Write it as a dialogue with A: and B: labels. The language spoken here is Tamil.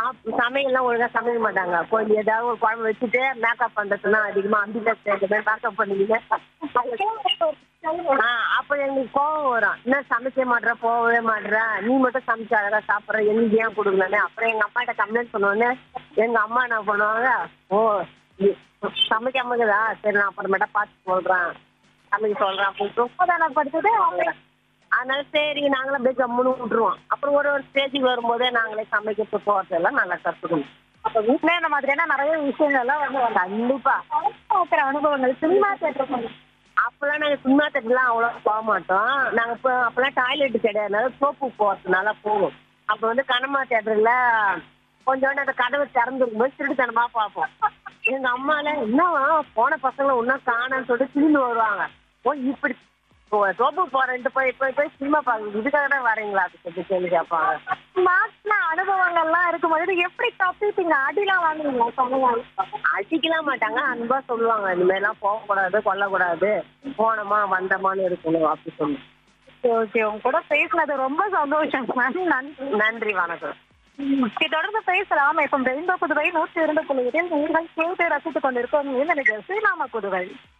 A: சாப்- சமையல்லாம் ஒழுங்கா சமைக்க மாட்டாங்க கொஞ்சம் ஏதாவது ஒரு குழம்பு வச்சுட்டு மேக்கப் பண்றதுன்னா அதிகமா அம்பிகா இந்த மாதிரி மேக்கப் பண்ணுவீங்க ஆ, அப்ப எங்களுக்கு கோவம் வரும் என்ன சமைக்க மாட்ற போகவே மாட்ற நீ மட்டும் சமைச்சு அழகா சாப்பிடுற எனக்கு ஏன் கொடுக்கலன்னு அப்புறம் எங்க அம்மா கிட்ட கம்ப்ளைண்ட் பண்ணுவோன்னு எங்க அம்மா என்ன பண்ணுவாங்க ஓ நீ சமைக்காம இருக்குதா சரி நான் அப்புறமேட்டா பார்த்து சொல்றேன் சமைக்க சொல்றேன் அப்படின்னு தானே படுத்தது அதனால சரி நாங்களும் அப்படியே ஜம்முன்னு விட்டுருவோம் அப்புறம் ஒரு ஒரு ஸ்டேஜுக்கு வரும்போதே நாங்களே சமைக்கிறது போறதெல்லாம் நல்லா கத்துக்கணும்
B: அப்ப வீட்ல இந்த மாதிரியான நிறைய விஷயங்கள் எல்லாம் வந்து
A: கண்டிப்பா
B: பார்க்குற அனுபவங்கள் சினிமா தேட்டர்
A: அப்பெல்லாம் நாங்க சும்மா தட்டுலாம் அவ்வளோ போக மாட்டோம் நாங்க இப்போ அப்பெல்லாம் டாய்லெட் கிடையாது சோப்பு போறதுனால போவோம் அப்ப வந்து கனமா தேட்டர்ல கொஞ்சோண்டு அந்த கதவை திறந்துருக்கும் போது திருட்டுத்தனமா பார்ப்போம் எங்க அம்மால என்னவா போன பசங்களை இன்னும் காணன்னு சொல்லிட்டு திரும்பி வருவாங்க ஓ இப்படி சோப்பு போறேன்ட்டு போய் போய் போய் சினிமா பாருங்க இதுக்காக தான் வரீங்களா அப்படி சொல்லி கேள்வி கேட்பாங்க
B: மாட்டின அனுபவங்கள்லாம் இருக்கும்போது இது எப்படி தப்பிப்பீங்க அடிலாம் வாங்குவீங்களா சொன்னீங்க
A: அடிக்கலாம் மாட்டாங்க அன்பா சொல்லுவாங்க இந்த மாதிரி எல்லாம் போகக்கூடாது கொல்லக்கூடாது போனோமா வந்தோமான்னு இருக்கணும் அப்படி சொல்லி
B: ஓகே ஓகே உங்க கூட பேசினது ரொம்ப சந்தோஷம் மேம் நன்றி
A: நன்றி வணக்கம்
B: இதை தொடர்ந்து பேசலாம் இப்போ ரெயின்போ புதுவை நூற்றி இரண்டு புள்ளி எட்டில் நீங்கள் கேட்டு ரசித்துக் கொண்டிருக்கோம் இந்த நிகழ்ச்சி நாம புதுவை